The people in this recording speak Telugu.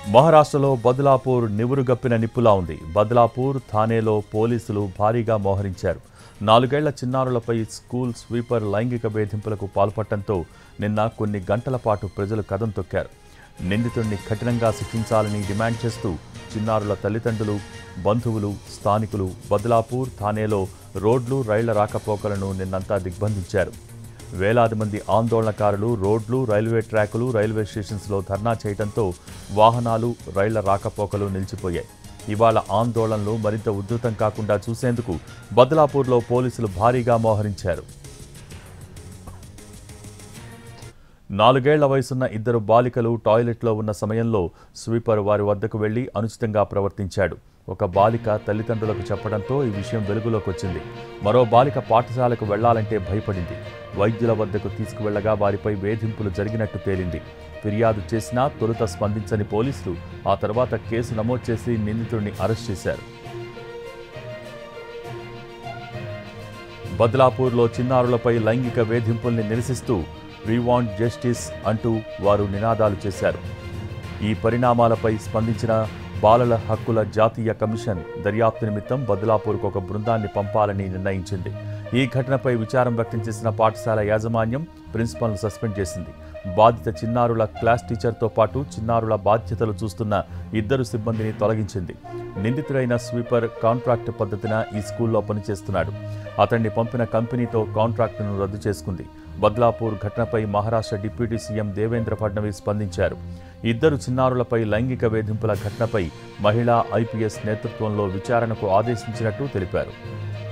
మహారాష్ట్రలో బద్లాపూర్ నివురుగప్పిన నిప్పులా ఉంది బద్లాపూర్ థానేలో పోలీసులు భారీగా మోహరించారు నాలుగేళ్ల చిన్నారులపై స్కూల్ స్వీపర్ లైంగిక వేధింపులకు పాల్పడటంతో నిన్న కొన్ని గంటల పాటు ప్రజలు కదం తొక్కారు నిందితుడిని కఠినంగా శిక్షించాలని డిమాండ్ చేస్తూ చిన్నారుల తల్లిదండ్రులు బంధువులు స్థానికులు బద్లాపూర్ థానేలో రోడ్లు రైళ్ల రాకపోకలను నిన్నంతా దిగ్బంధించారు వేలాది మంది ఆందోళనకారులు రోడ్లు రైల్వే ట్రాకులు రైల్వే స్టేషన్స్లో ధర్నా చేయడంతో వాహనాలు రైళ్ల రాకపోకలు నిలిచిపోయాయి ఇవాళ ఆందోళనలు మరింత ఉధృతం కాకుండా చూసేందుకు బద్లాపూర్లో పోలీసులు భారీగా మోహరించారు నాలుగేళ్ల వయసున్న ఇద్దరు బాలికలు టాయిలెట్లో ఉన్న సమయంలో స్వీపర్ వారి వద్దకు వెళ్లి అనుచితంగా ప్రవర్తించాడు ఒక బాలిక తల్లిదండ్రులకు చెప్పడంతో ఈ విషయం వెలుగులోకి వచ్చింది మరో బాలిక పాఠశాలకు వెళ్లాలంటే భయపడింది వైద్యుల వద్దకు తీసుకువెళ్లగా వారిపై వేధింపులు జరిగినట్టు తేలింది ఫిర్యాదు చేసినా తొలుత స్పందించని పోలీసులు ఆ తర్వాత కేసు నమోదు చేసి నిందితుడిని అరెస్ట్ చేశారు బద్లాపూర్లో చిన్నారులపై లైంగిక వేధింపుల్ని నిరసిస్తూ రీవాంట్ జస్టిస్ అంటూ వారు నినాదాలు చేశారు ఈ పరిణామాలపై స్పందించిన బాలల హక్కుల జాతీయ కమిషన్ దర్యాప్తు నిమిత్తం బద్లాపూర్కు ఒక బృందాన్ని పంపాలని నిర్ణయించింది ఈ ఘటనపై విచారం వ్యక్తం చేసిన పాఠశాల యాజమాన్యం ప్రిన్సిపల్ను సస్పెండ్ చేసింది బాధిత చిన్నారుల క్లాస్ టీచర్తో పాటు చిన్నారుల బాధ్యతలు చూస్తున్న ఇద్దరు సిబ్బందిని తొలగించింది నిందితుడైన స్వీపర్ కాంట్రాక్ట్ పద్ధతిన ఈ స్కూల్లో పనిచేస్తున్నాడు అతన్ని పంపిన కంపెనీతో కాంట్రాక్టును రద్దు చేసుకుంది బద్లాపూర్ ఘటనపై మహారాష్ట్ర డిప్యూటీ సీఎం దేవేంద్ర ఫడ్నవీస్ స్పందించారు ఇద్దరు చిన్నారులపై లైంగిక వేధింపుల ఘటనపై మహిళా ఐపీఎస్ నేతృత్వంలో విచారణకు ఆదేశించినట్టు తెలిపారు